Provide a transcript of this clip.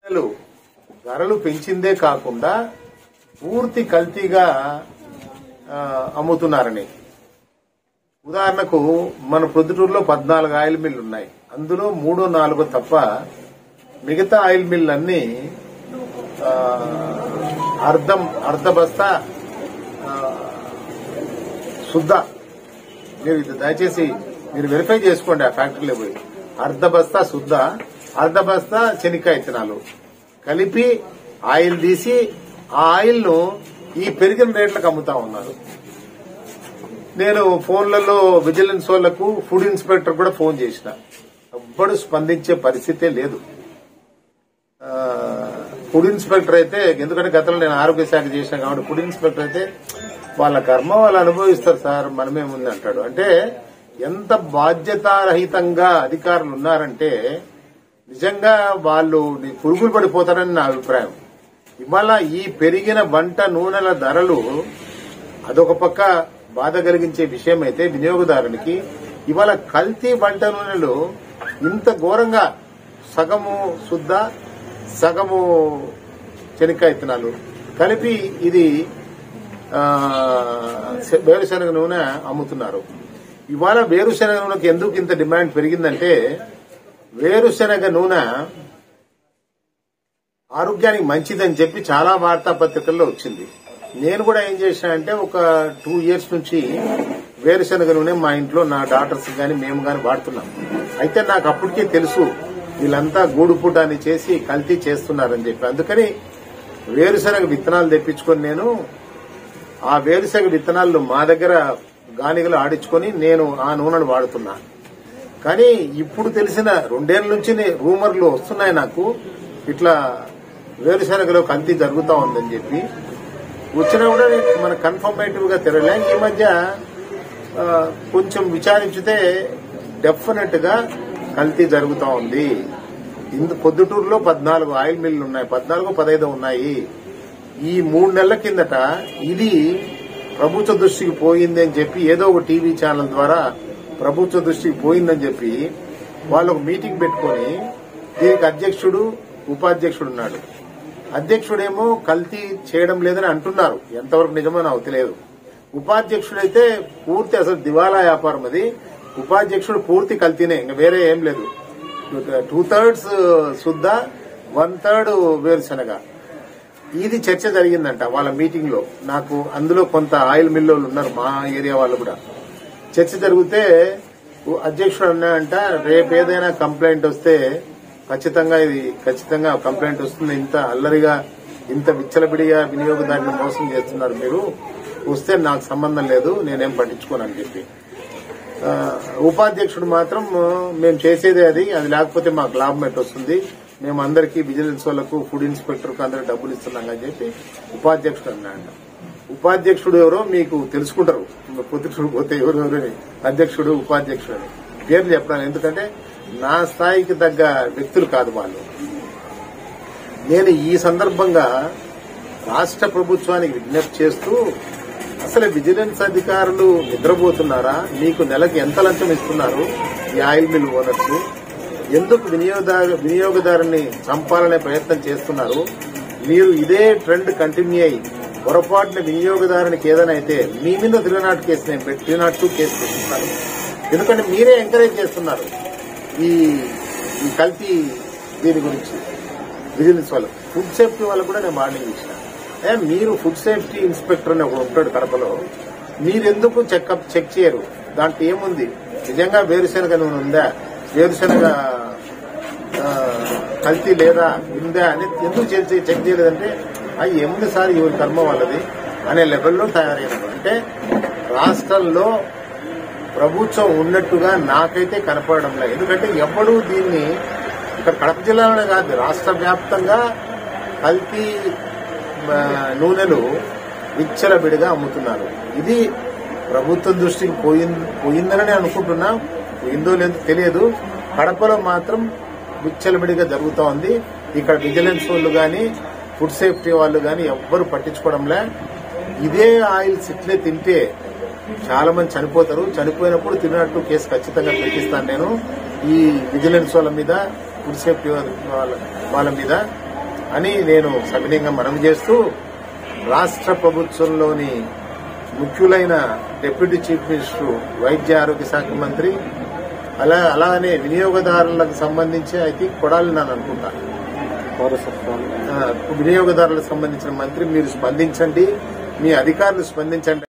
ధరలు ధరలు పెంచిందే కాకుండా పూర్తి కల్తీగా ఆ, అమ్ముతున్నారని ఉదాహరణకు మన ప్రొద్దుటూరులో పద్నాలుగు ఆయిల్ మిల్లు ఉన్నాయి అందులో మూడో నాలుగో తప్ప మిగతా ఆయిల్ మిల్లు అన్ని ఆ, అర్ధం అర్ధ బస్తా ఆ, శుద్ధ మీరు ఇది దయచేసి మీరు వెరిఫై చేసుకోండి ఆ ఫ్యాక్టరీలో పోయి అర్ధ బస్తా శుద్ధ అర్ధ బస్తా శనిక్కాయ ఇత్తనాలు కలిపి ఆయిల్ తీసి ఆ ఆయిల్ ను ఈ పెరిగిన రేట్లకు అమ్ముతా ఉన్నారు నేను ఫోన్లలో విజిలెన్స్ వాళ్లకు ఫుడ్ ఇన్స్పెక్టర్ కూడా ఫోన్ చేసిన ఎవ్వడు స్పందించే పరిస్థితే లేదు ఆ, ఫుడ్ ఇన్స్పెక్టర్ అయితే ఎందుకంటే గతంలో నేను ఆరోగ్య శాఖ చేశాను కాబట్టి ఫుడ్ ఇన్స్పెక్టర్ అయితే వాళ్ళ కర్మ వాళ్ళు అనుభవిస్తారు సార్ మనమేముంది అంటాడు అంటే ఎంత బాధ్యతారహితంగా అధికారులు ఉన్నారంటే నిజంగా వాళ్ళు ని- పురుగులు పడిపోతారని నా అభిప్రాయం ఇవాళ ఈ పెరిగిన వంట నూనెల ధరలు అదొక పక్క బాధ కలిగించే విషయం అయితే వినియోగదారునికి ఇవాళ కల్తీ వంట నూనెలు ఇంత ఘోరంగా సగము శుద్ధ సగము శనక్కాయ ఇత్తనాలు కలిపి ఇది ఆ, శ- వేరుశనగ నూనె అమ్ముతున్నారు ఇవాళ వేరుశనగ నూనెకి ఎందుకు ఇంత డిమాండ్ పెరిగిందంటే వేరుశనగ నూనె ఆరోగ్యానికి మంచిదని చెప్పి చాలా వార్తాపత్రికల్లో వచ్చింది నేను కూడా ఏం చేశానంటే ఒక టూ ఇయర్స్ నుంచి వేరుశనగ నూనె మా ఇంట్లో నా డాటర్స్ గాని మేము గాని వాడుతున్నాం అయితే నాకు అప్పటికే తెలుసు వీళ్ళంతా గూడుపుటాన్ని చేసి కల్తీ చేస్తున్నారని చెప్పి అందుకని వేరుశనగ విత్తనాలు తెప్పించుకొని నేను ఆ వేరుశనగ విత్తనాలు మా దగ్గర గానిగలు ఆడించుకొని నేను ఆ నూనెను వాడుతున్నా కానీ ఇప్పుడు తెలిసిన రెండేళ్ల నుంచి రూమర్లు వస్తున్నాయి నాకు ఇట్లా వేరుశనగలో కల్తీ జరుగుతా ఉందని చెప్పి వచ్చినా కూడా మన కన్ఫర్మేటివ్ గా తిరగలే ఈ మధ్య ఆ, కొంచెం విచారించితే డెఫినెట్ గా కల్తీ జరుగుతా ఉంది ఇందు పొద్దుటూరులో పద్నాలుగు ఆయిల్ మిల్లు ఉన్నాయి పద్నాలుగు పదహైదు ఉన్నాయి ఈ మూడు నెలల కిందట ఇది ప్రభుత్వ దృష్టికి పోయింది అని చెప్పి ఏదో ఒక టీవీ ఛానల్ ద్వారా ప్రభుత్వ దృష్టికి పోయిందని చెప్పి వాళ్ళు ఒక మీటింగ్ పెట్టుకొని దీనికి అధ్యక్షుడు ఉపాధ్యక్షుడు ఉన్నాడు అధ్యక్షుడేమో కల్తీ చేయడం లేదని అంటున్నారు ఎంతవరకు నిజమో నాకు తెలియదు ఉపాధ్యక్షుడైతే పూర్తి అసలు దివాలా వ్యాపారం అది ఉపాధ్యక్షుడు పూర్తి కల్తీనే ఇంకా వేరే ఏం లేదు టూ థర్డ్స్ శుద్ధ వన్ థర్డ్ వేరుశనగ ఇది చర్చ జరిగిందంట వాళ్ళ మీటింగ్ లో నాకు అందులో కొంత ఆయిల్ మిల్ వాళ్ళు ఉన్నారు మా ఏరియా వాళ్ళు కూడా చర్చ జరిగితే అధ్యక్షుడు అన్నాడంట రేపు ఏదైనా కంప్లైంట్ వస్తే ఖచ్చితంగా ఇది ఖచ్చితంగా కంప్లైంట్ వస్తుంది ఇంత అల్లరిగా ఇంత విచ్చలబిడిగా వినియోగదారుని మోసం చేస్తున్నారు మీరు వస్తే నాకు సంబంధం లేదు నేనేం పట్టించుకోను అని చెప్పి ఆ, ఉపాధ్యక్షుడు మాత్రం ఆ, మేము చేసేదే అది అది లేకపోతే మాకు లాభం ఎట్టు వస్తుంది మేము అందరికీ విజిలెన్స్ వాళ్ళకు ఫుడ్ ఇన్స్పెక్టర్ కు అందరికి డబ్బులు ఇస్తున్నాం అని చెప్పి ఉపాధ్యక్షుడు అన్నాడు ఉపాధ్యక్షుడు ఎవరో మీకు తెలుసుకుంటారు పొద్దుటూరు పోతే ఎవరెవరని అధ్యక్షుడు ఉపాధ్యక్షుడు అని పేర్లు చెప్పడానికి ఎందుకంటే నా స్థాయికి తగ్గ వ్యక్తులు కాదు వాళ్ళు నేను ఈ సందర్భంగా రాష్ట్ర ప్రభుత్వానికి విజ్ఞప్తి చేస్తూ అసలు విజిలెన్స్ అధికారులు నిద్రపోతున్నారా మీకు నెలకి ఎంత లంచం ఇస్తున్నారు ఈ ఆయిల్ మిల్ ఓనర్స్ ఎందుకు వినియోగదారు వినియోగదారుని చంపాలనే ప్రయత్నం చేస్తున్నారు మీరు ఇదే ట్రెండ్ కంటిన్యూ అయ్యి పొరపాటున వినియోగదారునికి ఏదైనా అయితే మీ మీద త్రీ నాట్ కేసు నేను పెట్టి త్రీ నాట్ టూ కేసు పెట్టిస్తాను ఎందుకంటే మీరే ఎంకరేజ్ చేస్తున్నారు ఈ ఈ కల్తీ దీని గురించి విజిలెన్స్ వాళ్ళు ఫుడ్ సేఫ్టీ వాళ్ళకు కూడా నేను వార్నింగ్ ఇచ్చిన ఏ మీరు ఫుడ్ సేఫ్టీ ఇన్స్పెక్టర్ అని ఒకడు ఉంటాడు కడపలో మీరెందుకు చెకప్ చెక్ చేయరు దాంట్లో ఏముంది నిజంగా వేరుశనగ నూనె ఉందా వేరుశనగ ఆ, కల్తీ లేదా ఉందా అని ఎందుకు చెక్ చే- చెక్ చేయలేదంటే అది ఏముంది సార్ ఎవరి కర్మ వాళ్ళది అనే లెవెల్లో తయారైనది అంటే రాష్ట్రంలో ప్రభుత్వం ఉన్నట్టుగా నాకైతే కనపడడం లేదు ఎందుకంటే ఎప్పుడూ దీన్ని ఇక్కడ కడప జిల్లాలోనే కాదు రాష్ట్ర వ్యాప్తంగా కల్తీ ఆ, నూనెలు విచ్చలబిడిగా అమ్ముతున్నారు ఇది ప్రభుత్వం దృష్టికి పోయిం- పోయిందని అనుకుంటున్నా పోయిందో లేదో తెలియదు కడపలో మాత్రం విచ్చలబిడిగా జరుగుతూ ఉంది ఇక్కడ విజిలెన్స్ వాళ్ళు గాని ఫుడ్ సేఫ్టీ వాళ్ళు గాని ఎవ్వరు పట్టించుకోవడంలే ఇదే ఆయిల్స్ ఇట్లే తింటే చాలా మంది చనిపోతారు చనిపోయినప్పుడు తిన్నట్టు కేసు ఖచ్చితంగా పెట్టిస్తాను నేను ఈ విజిలెన్స్ వాళ్ళ మీద ఫుడ్ సేఫ్టీ వాళ్ళ వాళ్ళ మీద అని నేను సవినయంగా మనవి చేస్తూ రాష్ట్ర ప్రభుత్వంలోని ముఖ్యులైన డిప్యూటీ చీఫ్ మినిస్టర్ వైద్య ఆరోగ్య శాఖ మంత్రి అలా అలానే వినియోగదారులకు సంబంధించి ఐ థింక్ కొడాలి నన్ను అనుకుంటాను పౌరసత్వం ఆ, వినియోగదారులకు సంబంధించిన మంత్రి మీరు స్పందించండి మీ అధికారులు స్పందించండి